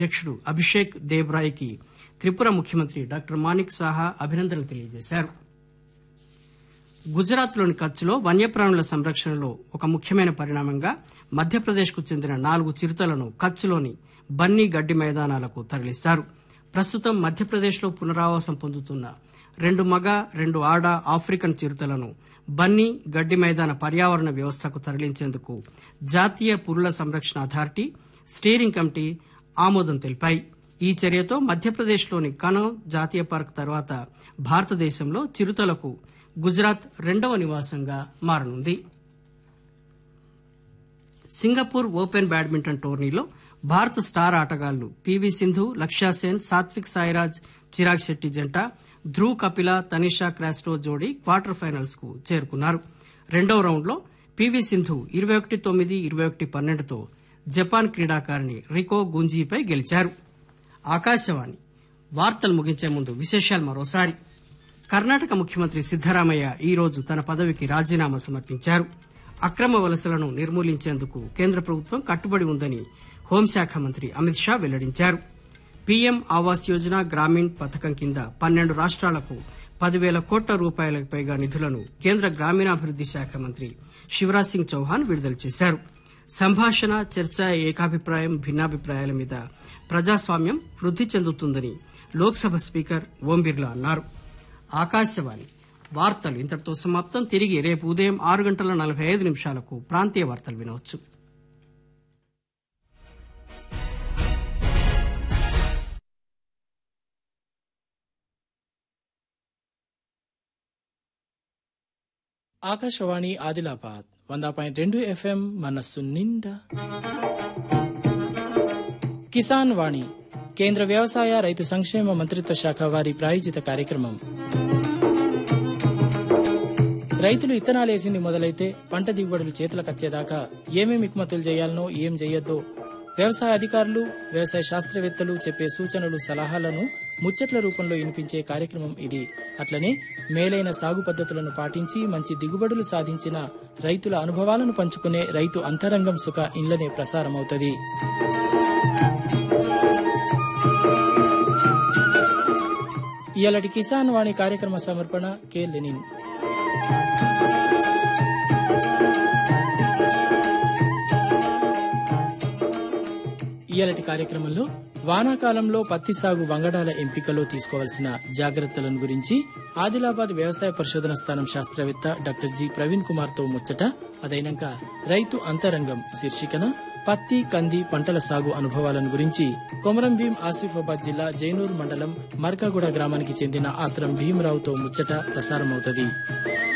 అధ్యక్షుడు అభిషేక్ దేబ్ రాయ్ కి త్రిపుర ముఖ్యమంత్రి డాక్టర్ మాణిక్ సాహా అభినందనలు తెలియజేశారు గుజరాత్ లోని కచ్లో వన్యప్రాణుల సంరక్షణలో ఒక ముఖ్యమైన పరిణామంగా మధ్యప్రదేశ్ కు చెందిన నాలుగు చిరుతలను కచ్లోని బన్నీ గడ్డి మైదానాలకు తరలిస్తారు ప్రస్తుతం మధ్యప్రదేశ్ లో పునరావాసం పొందుతున్న రెండు మగ రెండు ఆడ ఆఫ్రికన్ చిరుతలను బన్నీ గడ్డి మైదాన పర్యావరణ వ్యవస్థకు తరలించేందుకు జాతీయ పురుల సంరక్షణ అథారిటీ స్టీరింగ్ కమిటీ ఆమోదం తెలిపాయి ఈ చర్యతో మధ్యప్రదేశ్ లోని కనౌ జాతీయ పార్క్ తర్వాత భారతదేశంలో చిరుతలకు గుజరాత్ రెండవ నివాసంగా మారనుంది సింగపూర్ ఓపెన్ బ్యాడ్మింటన్ టోర్నీలో భారత స్టార్ ఆటగాళ్లు పివి సింధు లక్ష్యాసేన్ సాత్విక్ సాయిరాజ్ చిరాగ్ శెట్టి జంట ధ్రువ్ కపిల తనిషా క్రాస్టో జోడీ క్వార్టర్ ఫైనల్స్ కు చేరుకున్నారు రెండవ రౌండ్ లో పివి సింధు ఇరవై ఒకటి తొమ్మిది ఇరవై ఒకటి పన్నెండుతో జపాన్ క్రీడాకారిణి రికో గుంజీపై గెలిచారు ఆకాశవాణి వార్తలు ముగించే ముందు విశేషాలు మరోసారి కర్ణాటక ముఖ్యమంత్రి సిద్దరామయ్య ఈ రోజు తన పదవికి రాజీనామా సమర్పించారు అక్రమ వలసలను నిర్మూలించేందుకు కేంద్ర ప్రభుత్వం కట్టుబడి ఉందని హోంశాఖ మంత్రి అమిత్ షా వెల్లడించారు పీఎం ఆవాస్ యోజన గ్రామీణ్ పథకం కింద పన్నెండు రాష్ట్రాలకు పదివేల కోట్ల రూపాయలకు పైగా నిధులను కేంద్ర గ్రామీణాభివృద్ది శాఖ మంత్రి శివరాజ్ సింగ్ చౌహాన్ విడుదల చేశారు సంభాషణ చర్చ ఏకాభిప్రాయం భిన్నాభిప్రాయాల మీద ప్రజాస్వామ్యం వృద్ది చెందుతుందని లోక్సభ స్పీకర్ ఓం బిర్లా అన్నారు ఆకాశవాణి వార్తలు ఇంతటితో సమాప్తం తిరిగి రేపు ఉదయం ఆరు గంటల నలభై ఐదు నిమిషాలకు ప్రాంతీయ వార్తలు వినవచ్చు ఆకాశవాణి ఆదిలాబాద్ వంద పాయింట్ రెండు ఎఫ్ఎం మనస్సు నిండా కిసాన్ వాణి కేంద్ర వ్యవసాయ రైతు సంక్షేమ మంత్రిత్వ శాఖ వారి ప్రాయోజిత కార్యక్రమం రైతులు ఇత్తనాలేసింది మొదలైతే పంట దిగుబడులు చేతులకు వచ్చేదాకా ఏమేమి ఎగుమతులు చేయాలనో ఏం చేయొద్దో వ్యవసాయ అధికారులు వ్యవసాయ శాస్త్రవేత్తలు చెప్పే సూచనలు సలహాలను ముచ్చట్ల రూపంలో వినిపించే కార్యక్రమం ఇది అట్లనే మేలైన సాగు పద్ధతులను పాటించి మంచి దిగుబడులు సాధించిన రైతుల అనుభవాలను పంచుకునే రైతు అంతరంగం సుఖ ఇండ్లనే ప్రసారమవుతుంది ఇయాలటి కిసాన్ వాణి కార్యక్రమ సమర్పణ కె లెనిన్ ఇయాలటి కార్యక్రమంలో వానాకాలంలో పత్తి సాగు వంగడాల ఎంపికలో తీసుకోవాల్సిన జాగ్రత్తలను గురించి ఆదిలాబాద్ వ్యవసాయ పరిశోధన స్థానం శాస్త్రవేత్త డాక్టర్ జి ప్రవీణ్ కుమార్ తో ముచ్చట అదైనాక రైతు అంతరంగం శీర్షికన పత్తి కంది పంటల సాగు అనుభవాలను గురించి కొమరం భీం ఆసిఫాబాద్ జిల్లా జైనూర్ మండలం మర్కాగూడ గ్రామానికి చెందిన ఆత్రం భీమరావుతో ముచ్చట ప్రసారమవుతుంది